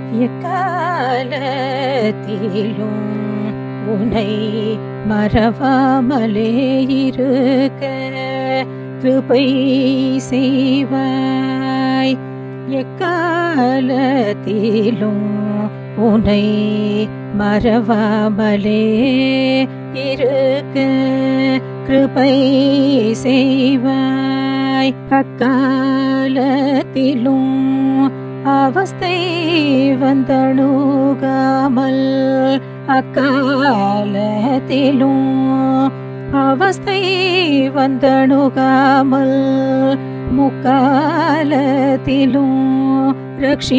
எக்காலத்திலும் உனை மறவாமலே இருக்க கிருபை செய்வாய் எக்காலத்திலும் உனை மறவாமலே இருக்க கிருபை செய்வாய் அக்காலத்திலும் அவஸ்தை வந்தணுகாமல் அக்காலத்திலும் அவஸ்தை வந்தணுகாமல் முக்காலத்திலும் ரக்ஷி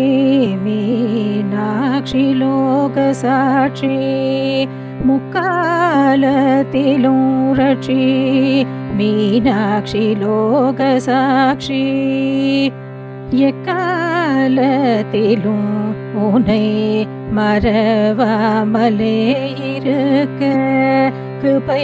மீனாட்சி லோக சாட்சி முக்காலத்திலும் ரட்சி மீனாட்சி லோக சாட்சி எக்காலத்திலும் உனை மறவாமலே இருக்க கிருபை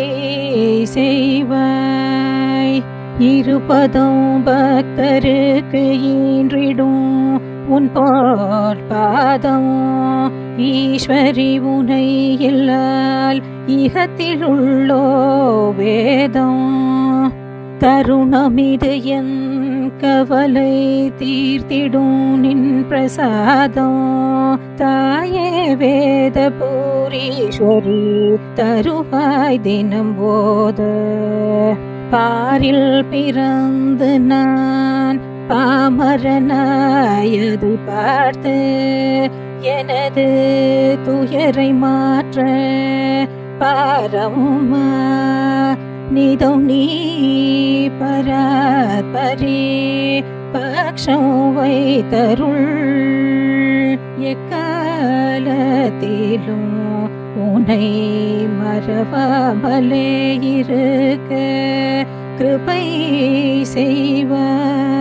செய்வாய் இருபதும் பக்தருக்கு ஈன்றிடும் உன் பாதம் ஈஸ்வரி உனை இல்லால் இகத்தில் உள்ளோ வேதம் தருணமிது என் கவலை தீர்த்திடும் நின் பிரசாதம் தாயே வேத பூரீஸ்வரி தருவாய் தினம் போத பாரில் பிறந்து நான் பாமரனாயது பார்த்து எனது துயரை மாற்ற பாரம்மா நிதம் நீ பராத்பரி பக்ஷம் வைத்தருள் எக்காலத்திலும் உனை மறவாமலே இருக்க கிருபை செய்வாய்